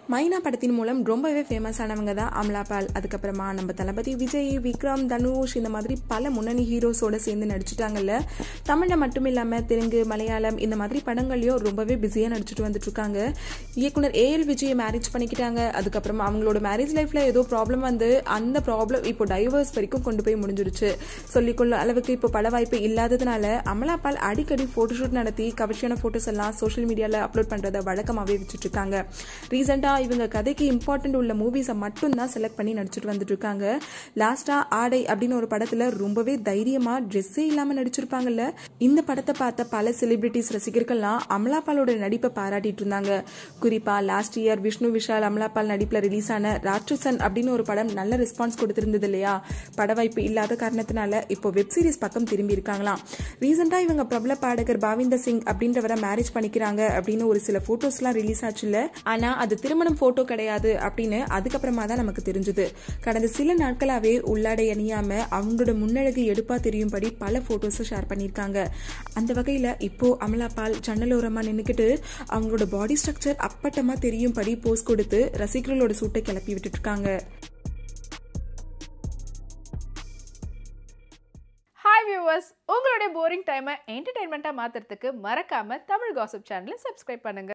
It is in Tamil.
மைனா படத்தின் மூலம் ரொம்பவே ஃபேமஸ் ஆனவங்க தான் அமலா பால் அதுக்கப்புறமா நம்ம தளபதி விஜய் விக்ரம் தனுஷ் இந்த மாதிரி பல முன்னணி ஹீரோஸோட சேர்ந்து நடிச்சிட்டாங்கல்ல தமிழில் மட்டும் இல்லாமல் தெலுங்கு மலையாளம் இந்த மாதிரி படங்கள்லையும் ரொம்பவே பிஸியாக நடிச்சிட்டு வந்துட்டு இருக்காங்க இயக்குனர் ஏஎல் விஜயை மேரேஜ் பண்ணிக்கிட்டாங்க அதுக்கப்புறமா அவங்களோட மேரேஜ் லைஃப்ல ஏதோ ப்ராப்ளம் வந்து அந்த ப்ராப்ளம் இப்போ டைவர்ஸ் வரைக்கும் கொண்டு போய் முடிஞ்சிருச்சு சொல்லிக்கொள்ள அளவுக்கு இப்போ பட வாய்ப்பு இல்லாததுனால அமலா பால் அடிக்கடி ஃபோட்டோஷூட் நடத்தி கவர்ச்சியான ஃபோட்டோஸ் எல்லாம் சோஷியல் மீடியாவில் அப்லோட் பண்ணுறதை வழக்கமாகவே வச்சுட்டு இருக்காங்க ரீசெண்டாக இவங்க கதைக்கு இம்பார்ட்டன்ட் உள்ள மூவிஸை மட்டும் தான் செலக்ட் பண்ணி நடிச்சிட்டு வந்துட்டு இருக்காங்க லாஸ்ட்டாக ஆடை அப்படின்னு ஒரு படத்தில் ரொம்பவே தைரியமாக ட்ரெஸ்ஸே இல்லாமல் நடிச்சிருப்பாங்கல்ல இந்த படத்தை பார்த்த பல செலிபிரிட்டிஸ் ரசிகர்கள்லாம் அமலாபாலோட நடிப்பை பாராட்டிட்டு இருந்தாங்க குறிப்பா லாஸ்ட் இயர் விஷ்ணு விஷால் அமலாபால் நடிப்பில் ரிலீஸ் ஆன ராட்சசன் அப்படின்னு ஒரு படம் நல்ல ரெஸ்பான்ஸ் கொடுத்திருந்தது இல்லையா பட வாய்ப்பு இல்லாத காரணத்தினால இப்போ வெப் சீரிஸ் பக்கம் திரும்பி இருக்காங்களாம் ரீசெண்டாக இவங்க பிரபல பாடகர் பாவிந்தர் சிங் அப்படின்றவரை மேரேஜ் பண்ணிக்கிறாங்க அப்படின்னு ஒரு சில போட்டோஸ்லாம் ரிலீஸ் ஆச்சு இல்ல ஆனா அது திருமணம் போட்டோ கிடையாது அப்படின்னு அதுக்கப்புறமா தான் நமக்கு தெரிஞ்சது கடந்த சில நாட்களாவே உள்ளாடை அணியாம அவங்களோட முன்னழகு எடுப்பா தெரியும்படி பல போட்டோஸை ஷேர் பண்ணியிருக்காங்க அந்த வகையில இப்போ அமலா பால் ஜன்னலோரமா நின்னுக்கிட்டு அவங்களோட பாடி ஸ்ட்ரக்சர் அப்பட்டமா தெரியும்படி போஸ் கொடுத்து ரசிகர்களோட சூட்டை கிளப்பி விட்டுட்டு இருக்காங்க ஹாய் வியூவர்ஸ் உங்களுடைய போரிங் டைமை என்டர்டைன்மெண்ட்டாக மாற்றுறதுக்கு மறக்காமல் தமிழ் காசிப் சேனலை சப்ஸ்கிரைப் பண்ணுங்கள்